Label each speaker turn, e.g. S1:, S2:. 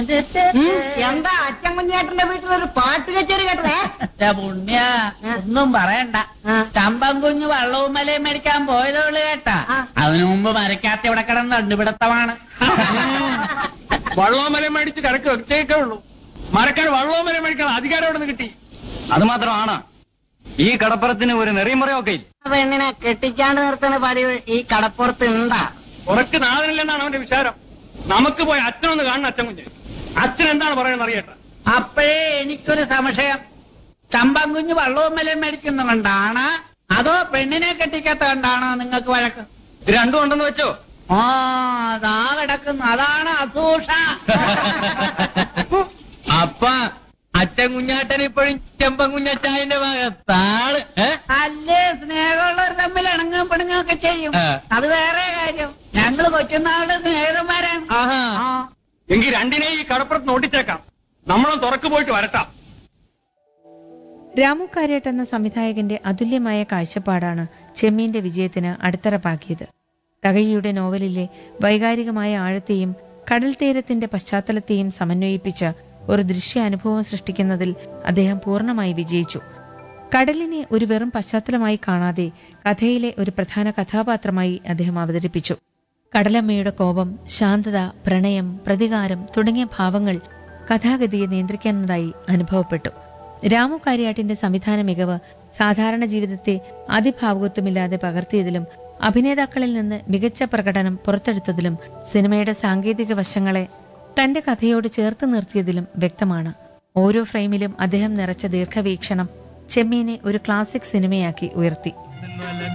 S1: എന്താ അച്ഛൻ കുഞ്ഞേട്ടന്റെ വീട്ടിൽ ഒരു പാട്ട് കച്ചേരി കേട്ടതേ
S2: ദേ പുണ്യ ഒന്നും പറയണ്ട
S1: ആ.
S2: ചമ്പം കുഞ്ഞ് വള്ളവും മലയും മേടിക്കാൻ പോയതുള്ളു കേട്ടാ
S1: ആ.
S2: അതിനു മുമ്പ് മരക്കാത്ത ഇവിടെ കിടന്ന് കണ്ടുപിടുത്തമാണ്
S3: വള്ളവും മരം മേടിച്ച് കരക്ക് വെച്ചേക്കേ ഉള്ളൂ മരക്കാർ വള്ളവും മരം മേടിക്കാൻ അധികാരം എവിടെ നിന്ന് കിട്ടി
S4: അത് മാത്രമാണ് ഈ കടപ്പുറത്തിന് ഒരു നെറിമറയൊക്കെ ഇല്ല
S1: പെണ്ണിനെ കെട്ടിക്കാണ്ട് നിർത്തുന്ന പതിവ് ഈ കടപ്പുറത്ത് ഉണ്ടാ
S3: ഉറക്ക് നാദനില്ലെന്നാണ് അവന്റെ വിചാരം നമുക്ക് പോയി അച്ഛനൊന്ന് കാണണം അച്ഛൻ കുഞ്ഞ് അച്ഛൻ എന്താണ് പറയുന്നത് അറിയട്ടെ
S2: അപ്പോഴേ എനിക്കൊരു സംശയം ചമ്പം കുഞ്ഞ് വള്ളവും മലയും മേടിക്കുന്ന കൊണ്ടാണ് അതോ പെണ്ണിനെ കെട്ടിക്കാത്ത കൊണ്ടാണോ നിങ്ങൾക്ക് വഴക്ക്
S4: ഇത് രണ്ടും ഉണ്ടെന്ന് വെച്ചോ
S2: ആ അതാ കിടക്കുന്നു അതാണ് അസൂഷ
S4: അപ്പ അച്ഛൻ കുഞ്ഞാട്ടൻ ഇപ്പോഴും ചെമ്പൻ കുഞ്ഞച്ചായന്റെ ഭാഗത്താണ് ഏ?
S2: അല്ലേ സ്നേഹമുള്ളവർ തമ്മിൽ ഇണങ്ങും പിണങ്ങും ഒക്കെ ചെയ്യും
S4: ആ.
S2: അത് വേറെ കാര്യം ഞങ്ങള് കൊച്ചുനാള് സ്നേഹിതന്മാരാണ്
S4: ആഹാ
S2: ആ
S3: എങ്കിൽ രണ്ടിനെ ഈ കടപ്പുറത്ത് നോട്ടിച്ചേക്കാം നമ്മളും തുറക്ക് പോയിട്ട് വരട്ടാം
S5: രാമു കാര്യട്ട് എന്ന സംവിധായകന്റെ അതുല്യമായ കാഴ്ചപ്പാടാണ് ചെമ്മീന്റെ വിജയത്തിന് അടിത്തറപ്പാക്കിയത് തകഴിയുടെ നോവലിലെ വൈകാരികമായ ആഴത്തെയും കടൽ തീരത്തിന്റെ പശ്ചാത്തലത്തെയും സമന്വയിപ്പിച്ച് ഒരു ദൃശ്യാനുഭവം സൃഷ്ടിക്കുന്നതിൽ അദ്ദേഹം പൂർണ്ണമായി വിജയിച്ചു കടലിനെ ഒരു വെറും പശ്ചാത്തലമായി കാണാതെ കഥയിലെ ഒരു പ്രധാന കഥാപാത്രമായി അദ്ദേഹം അവതരിപ്പിച്ചു കടലമ്മയുടെ കോപം ശാന്തത പ്രണയം പ്രതികാരം തുടങ്ങിയ ഭാവങ്ങൾ കഥാഗതിയെ നിയന്ത്രിക്കുന്നതായി അനുഭവപ്പെട്ടു രാമു കാര്യാട്ടിന്റെ സംവിധാന മികവ് സാധാരണ ജീവിതത്തെ അതിഭാവുകത്വമില്ലാതെ പകർത്തിയതിലും അഭിനേതാക്കളിൽ നിന്ന് മികച്ച പ്രകടനം പുറത്തെടുത്തതിലും സിനിമയുടെ സാങ്കേതിക വശങ്ങളെ തന്റെ കഥയോട് ചേർത്ത് നിർത്തിയതിലും വ്യക്തമാണ് ഓരോ ഫ്രെയിമിലും അദ്ദേഹം നിറച്ച ദീർഘവീക്ഷണം ചെമ്മീനെ ഒരു ക്ലാസിക് സിനിമയാക്കി ഉയർത്തി